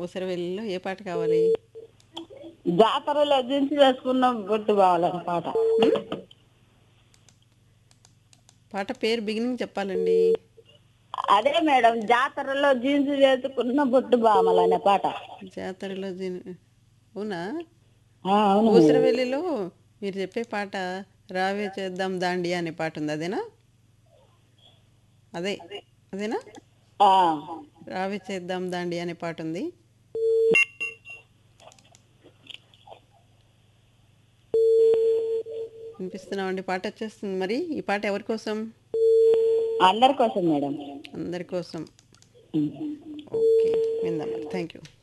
ఊసరవెల్లిలో ఏ పాట కావాలి జాతరలో దించి వేసుకున్న బొట్టు బావాలని పాట పాట పేరు బిగినింగ్ చెప్పాలండి అదే మేడం జాతరలో జీన్స్ వేసుకున్న బొట్టు బామలు అనే పాట జాతరలో దీని అవునా ఆ, అవును ఊసరవెల్లిలో మీరు చెప్పే పాట రావే చేద్దాం దాండి అనే పాట ఉంది అదేనా అదే అదేనా ఆ, రావే చేద్దాం దాండి అనే పాట ఉంది వినిపిస్తున్నామండి పాట వచ్చేస్తుంది మరి ఈ పాట ఎవరి కోసం అందరి కోసం మేడం అందరి కోసం ఉం. ఓకే విందాం థ్యాంక్ యూ